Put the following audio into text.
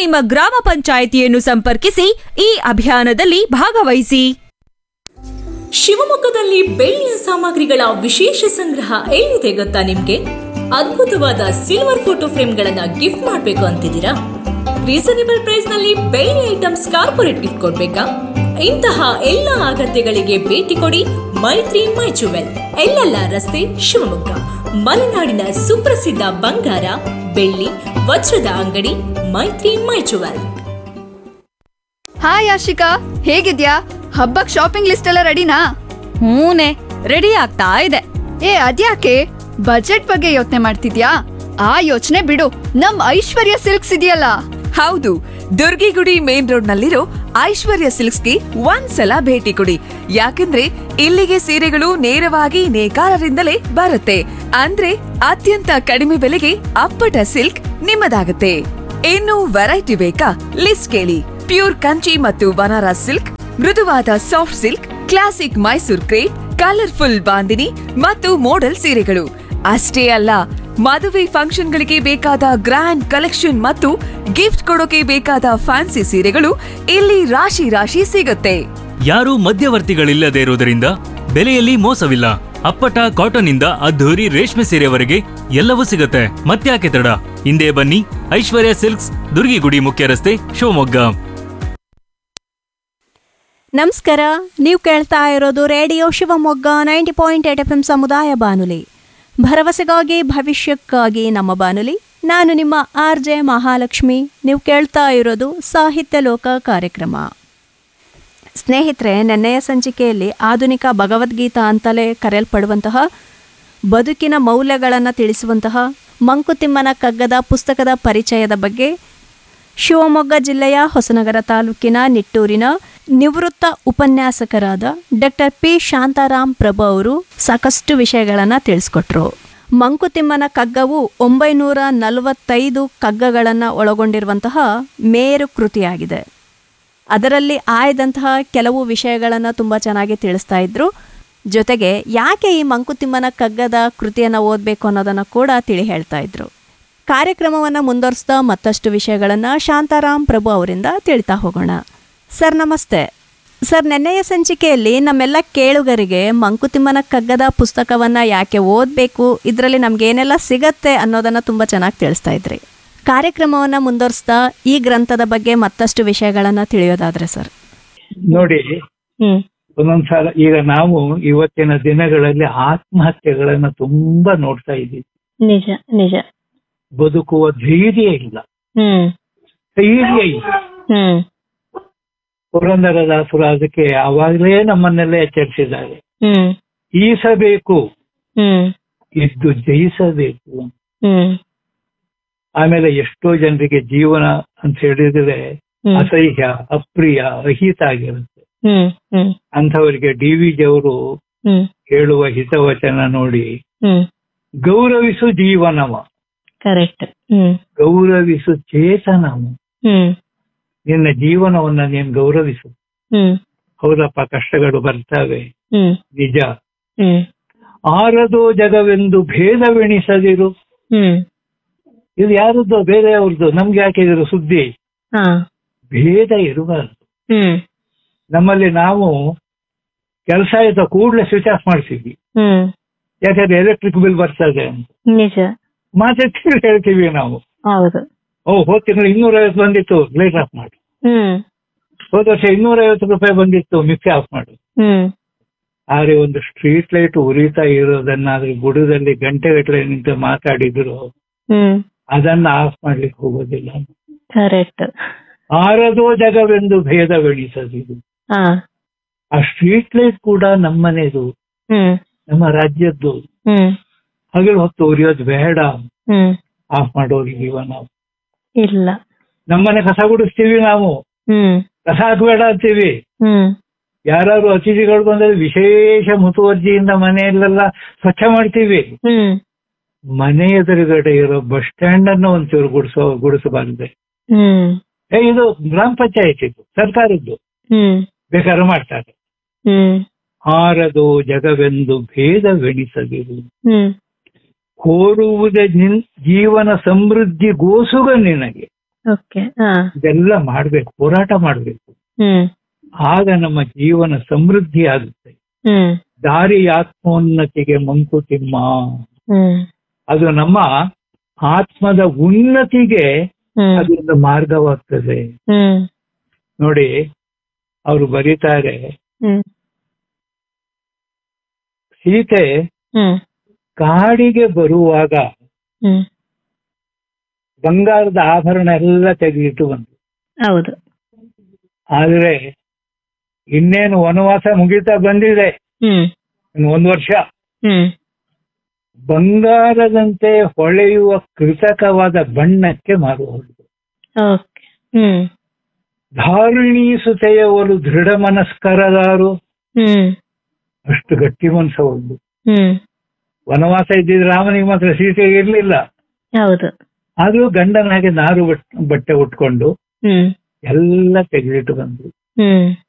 ನಿಮ್ಮ ಗ್ರಾಮ ಪಂಚಾಯಿತಿಯನ್ನು ಸಂಪರ್ಕಿಸಿ ಈ ಅಭಿಯಾನದಲ್ಲಿ ಭಾಗವಹಿಸಿ ಶಿವಮೊಗ್ಗದಲ್ಲಿ ಬೆಳ್ಳಿಯ ಸಾಮಗ್ರಿಗಳ ವಿಶೇಷ ಸಂಗ್ರಹ ಎಲ್ಲಿದೆ ಗೊತ್ತಾ ನಿಮ್ಗೆ ಅದ್ಭುತವಾದ ಸಿಲ್ವರ್ ಫೋಟೋ ಫ್ರೇಮ್ಗಳನ್ನ ಗಿಫ್ಟ್ ಮಾಡಬೇಕು ಅಂತಿದ್ದೀರಾ ರೀಸನೇಬಲ್ ಪ್ರೈಸ್ ನಲ್ಲಿ ಬೆಳ್ಳಿ ಐಟಮ್ಸ್ ಕಾರ್ಪೊರೇಟ್ ಗಿಫ್ಟ್ ಕೊಡ್ಬೇಕಾ ಇಂತಹ ಎಲ್ಲ ಅಗತ್ಯಗಳಿಗೆ ಭೇಟಿ ಕೊಡಿ ಮೈತ್ರಿ ಮೈ ಜುವೆಲ್ ಎಲ್ಲೆಲ್ಲ ರಸ್ತೆ ಶಿವಮೊಗ್ಗ ಮಲೆನಾಡಿನ ಸುಪ್ರಸಿದ್ಧ ಬಂಗಾರ ಬೆಳ್ಳಿ ವಜ್ರದ ಅಂಗಡಿ ಮೈತ್ರಿ ಮೈ ಜುವೆಲ್ ಹಾಯ್ ಆಶಿಕಾ ಹೇಗಿದ್ಯಾ ಹಬ್ಬಕ್ ಶಾಪಿಂಗ್ ಲಿಸ್ಟ್ ಎಲ್ಲ ರೆಡಿನಾ ಹೂನೆ ರೆಡಿ ಆಗ್ತಾ ಇದೆ ಏ ಅದ್ಯಾಕೆ ಬಜೆಟ್ ಬಗ್ಗೆ ಯೋಚನೆ ಮಾಡ್ತಿದ್ಯಾ ಆ ಯೋಚನೆ ಬಿಡು ನಮ್ ಐಶ್ವರ್ಯ ಸಿಲ್ಕ್ಸ್ ಇದೆಯಲ್ಲ ಹೌದು ದುರ್ಗಿಗುಡಿ ಮೇನ್ ರೋಡ್ ನಲ್ಲಿರೋ ಐಶ್ವರ್ಯ ಸಿಲ್ಕ್ಸ್ಗೆ ಒಂದ್ಸಲ ಭೇಟಿ ಕೊಡಿ ಯಾಕಂದ್ರೆ ಇಲ್ಲಿಗೆ ಸೀರೆಗಳು ನೇರವಾಗಿ ನೇಕಾರರಿಂದಲೇ ಬರುತ್ತೆ ಅಂದ್ರೆ ಅತ್ಯಂತ ಕಡಿಮೆ ಬೆಲೆಗೆ ಅಪ್ಪಟ ಸಿಲ್ಕ್ ನಿಮ್ಮದಾಗುತ್ತೆ ಇನ್ನು ವೆರೈಟಿ ಬೇಕಾ ಲಿಸ್ಟ್ ಕೇಳಿ ಪ್ಯೂರ್ ಕಂಚಿ ಮತ್ತು ಬನಾರಸ್ ಸಿಲ್ಕ್ ಮೃದುವಾದ soft silk classic Mysore crepe colourful bandhini ಮತ್ತು ಮೋಡಲ್ ಸೀರೆಗಳು ಅಷ್ಟೇ ಅಲ್ಲ ಮದುವೆ ಫಂಕ್ಷನ್ಗಳಿಗೆ ಬೇಕಾದ ಗ್ರ್ಯಾಂಡ್ ಕಲೆಕ್ಷನ್ ಮತ್ತು ಗಿಫ್ಟ್ ಕೊಡೋಕೆ ಬೇಕಾದ ಫ್ಯಾನ್ಸಿ ಸೀರೆಗಳು ಇಲ್ಲಿ ರಾಶಿ ರಾಶಿ ಸಿಗುತ್ತೆ ಯಾರೂ ಮಧ್ಯವರ್ತಿಗಳಿಲ್ಲದೆ ಇರುವುದರಿಂದ ಬೆಲೆಯಲ್ಲಿ ಮೋಸವಿಲ್ಲ ಅಪ್ಪಟ ಕಾಟನ್ ಇಂದ ಅದ್ಧೂರಿ ರೇಷ್ಮೆ ಸೀರೆವರೆಗೆ ಎಲ್ಲವೂ ಸಿಗುತ್ತೆ ಮತ್ತ್ಯಾಕೆ ತಡ ಹಿಂದೆ ಬನ್ನಿ ಐಶ್ವರ್ಯ ಸಿಲ್ಕ್ಸ್ ದುರ್ಗಿಗುಡಿ ಮುಖ್ಯ ರಸ್ತೆ ಶಿವಮೊಗ್ಗ ನಮಸ್ಕಾರ ನೀವು ಕೇಳ್ತಾ ಇರೋದು radio Shivamogga ninety point eight F M ಸಮುದಾಯ ಬಾನುಲಿ ಭರವಸೆಗಾಗಿ ಭವಿಷ್ಯಕ್ಕಾಗಿ ನಮ್ಮ ಬಾನುಲಿ ನಾನು ನಿಮ್ಮ ಆರ್ ಜೆ ಮಹಾಲಕ್ಷ್ಮಿ ನೀವು ಕೇಳ್ತಾ ಇರೋದು ಸಾಹಿತ್ಯ ಲೋಕ ಕಾರ್ಯಕ್ರಮ ಸ್ನೇಹಿತರೆ ನೆನ್ನೆಯ ಸಂಚಿಕೆಯಲ್ಲಿ ಆಧುನಿಕ ಭಗವದ್ಗೀತಾ ಅಂತಲೇ ಕರೆಯಲ್ಪಡುವಂತಹ ಬದುಕಿನ ಮೌಲ್ಯಗಳನ್ನು ತಿಳಿಸುವಂತಹ ಮಂಕುತಿಮ್ಮನ ಕಗ್ಗದ ಪುಸ್ತಕದ ಪರಿಚಯದ ಬಗ್ಗೆ ಶಿವಮೊಗ್ಗ ಜಿಲ್ಲೆಯ ಹೊಸನಗರ ತಾಲೂಕಿನ ನಿಟ್ಟೂರಿನ ನಿವೃತ್ತ ಉಪನ್ಯಾಸಕರಾದ ಡಾಕ್ಟರ್ ಪಿ ಶಾಂತಾರಾಮ್ ಪ್ರಭು ಅವರು ಸಾಕಷ್ಟು ವಿಷಯಗಳನ್ನು ತಿಳಿಸ್ಕೊಟ್ರು ಮಂಕುತಿಮ್ಮನ ಕಗ್ಗವು ಒಂಬೈನೂರ ನಲವತ್ತೈದು ಕಗ್ಗಗಳನ್ನು ಒಳಗೊಂಡಿರುವಂತಹ ಮೇರು ಕೃತಿಯಾಗಿದೆ ಅದರಲ್ಲಿ ಆಯ್ದಂತಹ ಕೆಲವು ವಿಷಯಗಳನ್ನು ತುಂಬ ಚೆನ್ನಾಗಿ ತಿಳಿಸ್ತಾ ಇದ್ರು ಜೊತೆಗೆ ಯಾಕೆ ಈ ಮಂಕುತಿಮ್ಮನ ಕಗ್ಗದ ಕೃತಿಯನ್ನು ಓದಬೇಕು ಅನ್ನೋದನ್ನು ಕೂಡ ತಿಳಿ ಹೇಳ್ತಾ ಇದ್ರು ಕಾರ್ಯಕ್ರಮವನ್ನು ಮುಂದುವರಿಸ್ತಾ ಮತ್ತಷ್ಟು ವಿಷಯಗಳನ್ನು ಶಾಂತಾರಾಮ್ ಪ್ರಭು ಅವರಿಂದ ತಿಳಿತಾ ಹೋಗೋಣ ಸರ್ ನಮಸ್ತೆ ಸರ್ ನೆನ್ನೆಯ ಸಂಚಿಕೆಯಲ್ಲಿ ನಮ್ಮೆಲ್ಲ ಕೇಳುಗರಿಗೆ ಮಂಕುತಿಮ್ಮನ ಕಗ್ಗದ ಪುಸ್ತಕವನ್ನು ಯಾಕೆ ಓದಬೇಕು ಇದರಲ್ಲಿ ನಮಗೇನೆಲ್ಲ ಸಿಗತ್ತೆ ಅನ್ನೋದನ್ನು ತುಂಬ ಚೆನ್ನಾಗಿ ತಿಳಿಸ್ತಾ ಇದ್ರಿ ಕಾರ್ಯಕ್ರಮವನ್ನು ಮುಂದುವರಿಸ್ತಾ ಈ ಗ್ರಂಥದ ಬಗ್ಗೆ ಮತ್ತಷ್ಟು ವಿಷಯಗಳನ್ನು ತಿಳಿಯೋದಾದ್ರೆ ಸರ್ ನೋಡಿ ಒಂದೊಂದ್ಸಲ ಈಗ ನಾವು ಇವತ್ತಿನ ದಿನಗಳಲ್ಲಿ ಆತ್ಮಹತ್ಯೆಗಳನ್ನ ತುಂಬಾ ನೋಡ್ತಾ ಇದ್ದೀವಿ ನಿಜ ನಿಜ ಬದುಕುವ ಧೈರ್ಯ ಇಲ್ಲ ಹ್ಮ್ ಧೈರ್ಯ ಇಲ್ಲ ಹ್ಮ್ ಪುರಂದರದಾಸರು ಅದಕ್ಕೆ ಅವಾಗಲೇ ನಮ್ಮನ್ನೆಲ್ಲ ಎಚ್ಚರಿಸಿದ್ದಾರೆ ಹ್ಮ್ ಈಸಬೇಕು ಹ್ಮ್ ಇದ್ದು ಜಯಿಸಬೇಕು ಹ್ಮ್ ಆಮೇಲೆ ಎಷ್ಟೋ ಜನರಿಗೆ ಜೀವನ ಅಂತ ಹೇಳಿದ್ರೆ ಹ್ಮ್ ಅಸಹ್ಯ ಅಪ್ರಿಯ ಅಹಿತ ಆಗಿರುತ್ತೆ ಹ್ಮ್ ಹ್ಮ್ ಅಂಥವರಿಗೆ ಡಿ ವಿ ಜಿ ಅವರು ಹ್ಮ್ ಹೇಳುವ ಹಿತವಚನ ನೋಡಿ ಹ್ಮ್ ಗೌರವಿಸು ಜೀವನವ ಕರೆಕ್ಟ್ ಹ್ಮ್ ಗೌರವಿಸು ಚೇತನವ ಹ್ಮ್ ನಿನ್ನ ಜೀವನವನ್ನ ನೀನ್ ಗೌರವಿಸು ಹ್ಮ್ ಹೌದಪ್ಪ ಕಷ್ಟಗಳು ಬರ್ತವೆ ಹ್ಮ್ ನಿಜ ಹ್ಮ್ ಆರದೋ ಜಗವೆಂದು ಭೇದವೆಣಿಸದಿರು ಹ್ಮ್ ಇದು ಯಾರದ್ದು ಬೇರೆಯವ್ರದ್ದು ನಮ್ಗೆ ಯಾಕಿದ್ರು ಸುದ್ದಿ ಹಾ ಭೇದ ಇರಬಾರ್ದು ಹ್ಮ್ ನಮ್ಮಲ್ಲಿ ನಾವು ಕೆಲಸ ಆಯ್ತಾ ಕೂಡಲೇ ಸ್ವಿಚ್ ಆಫ್ ಮಾಡ್ತೀವಿ ಹ್ಮ್ ಯಾಕಂದ್ರೆ ಎಲೆಕ್ಟ್ರಿಕ್ ಬಿಲ್ ಬರ್ತದೆ ಅಂತ ನಿಜ ಮಾತಾಡ್ತೀವಿ ಹೇಳ್ತೀವಿ ನಾವು ಹೌದು ಓ ಹೋದ ತಿಂಗಳು ಇನ್ನೂರೈವತ್ತು ಬಂದಿತ್ತು ಲೈಟ್ ಆಫ್ ಮಾಡಿ ಹ್ಮ್ ಹೋದ ವರ್ಷ ಇನ್ನೂರೈವತ್ತು ರೂಪಾಯಿ ಬಂದಿತ್ತು ಮಿಕ್ಸಿ ಆಫ್ ಮಾಡು ಹ್ಮ್ ಆದ್ರೆ ಒಂದು ಸ್ಟ್ರೀಟ್ ಲೈಟ್ ಉರಿತಾ ಇರೋದನ್ನಾದ್ರೆ ಗುಡದಲ್ಲಿ ಗಂಟೆಗಟ್ಟಲೆ ನಿಂತು ಮಾತಾಡಿದ್ರು ಹ್ಮ್ ಅದನ್ನ ಆಫ್ ಮಾಡ್ಲಿಕ್ಕೆ ಹೋಗೋದಿಲ್ಲ ಕರೆಕ್ಟ್ ಆರದೋ ಜಗವೆಂದು ಭೇದವೆಣಿಸದಿದು ಹಾ ಆ ಸ್ಟ್ರೀಟ್ ಲೈಟ್ ಕೂಡ ನಮ್ಮನೆದು ಹ್ಮ್ ನಮ್ಮ ರಾಜ್ಯದ್ದು ಹ್ಮ್ ಹಗಲು ಹೊತ್ತು ಉರಿಯೋದು ಬೇಡ ಹ್ಮ್ ಆಫ್ ಮಾಡೋರಿಗೀವ ನಾವು ಇಲ್ಲ ನಮ್ಮನೆ ಕಸ ಗುಡಿಸ್ತೀವಿ ನಾವು ಹ್ಮ್ ಕಸ ಹಾಕ್ಬೇಡ ಅಂತೀವಿ ಹ್ಮ್ ಯಾರು ಅತಿಥಿಗಳು ಬಂದ್ರೆ ವಿಶೇಷ ಮುತುವರ್ಜಿಯಿಂದ ಮನೆಯಲ್ಲೆಲ್ಲ ಸ್ವಚ್ಛ ಮಾಡ್ತೀವಿ ಹ್ಮ್ ಮನೆ ಎದುರುಗಡೆ ಇರೋ ಬಸ್ ಸ್ಟ್ಯಾಂಡ್ ಅನ್ನು ಒಂಚೂರು ಗುಡಿಸೋ ಗುಡಿಸಬಾರದೆ ಹ್ಮ್ ಏ ಇದು ಗ್ರಾಮ ಪಂಚಾಯತ್ ಇದು ಸರ್ಕಾರದ್ದು ಹ್ಮ್ ಬೇಕಾದ್ರೆ ಮಾಡ್ತಾರೆ ಹ್ಮ್ ಹಾರದು ಜಗವೆಂದು ಭೇದವೆಣಿಸದಿರು ಹ್ಮ್ ಕೋರುವುದೇ ನಿನ್ ಜೀವನ ಸಮೃದ್ಧಿ ಗೋಸುಗ ನಿನಗೆ ಓಕೆ ಹಾ ಇದೆಲ್ಲ ಮಾಡ್ಬೇಕು ಹೋರಾಟ ಮಾಡ್ಬೇಕು ಹ್ಮ್ ಆಗ ನಮ್ಮ ಜೀವನ ಸಮೃದ್ಧಿ ಆಗುತ್ತೆ ಹ್ಮ್ ದಾರಿ ಆತ್ಮೋನ್ನತಿಗೆ ಮಂಕುತಿಮ್ಮ ಹ್ಮ್ ಅದು ನಮ್ಮ ಆತ್ಮದ ಉನ್ನತಿಗೆ ಹ್ಮ್ ಅದೊಂದು ಮಾರ್ಗವಾಗ್ತದೆ ಹ್ಮ್ ನೋಡಿ ಅವರು ಬರೀತಾರೆ ಹ್ಮ್ ಸೀತೆ ಹ್ಮ್ ಕಾಡಿಗೆ ಬರುವಾಗ ಹ್ಮ್ ಬಂಗಾರದ ಆಭರಣ ಎಲ್ಲ ತೆಗೆದಿಟ್ಟು ಬಂತು ಹೌದು ಆದ್ರೆ ಇನ್ನೇನು ವನವಾಸ ಮುಗಿತಾ ಬಂದಿದೆ ಹ್ಮ್ ಇನ್ನು ಒಂದು ವರ್ಷ ಹ್ಮ್ ಬಂಗಾರದಂತೆ ಹೊಳೆಯುವ ಕೃತಕವಾದ ಬಣ್ಣಕ್ಕೆ ಮಾರುವುದು ಓಕೆ ಹ್ಮ್ ಧಾರಿಣಿ ಸುತೆಯವರು ದೃಢ ಮನಸ್ಕರದಾರು ಹ್ಮ್ ಅಷ್ಟು ಗಟ್ಟಿ ಮನಸ್ಸವಳು ಹ್ಮ್ ವನವಾಸ ಇದ್ದಿದ್ರೆ ರಾಮನಿಗೆ ಮಾತ್ರ ಸೀತೆಗೆ ಇರ್ಲಿಲ್ಲ ಹೌದು ಆದ್ರೂ ಗಂಡನ ಹಾಗೆ ನಾರು ಬಟ್- ಬಟ್ಟೆ ಉಟ್ಕೊಂಡು ಹ್ಮ್ ಎಲ್ಲ ತೆಗೆದಿಟ್ಟು ಬಂದ್ರು ಹ್ಮ್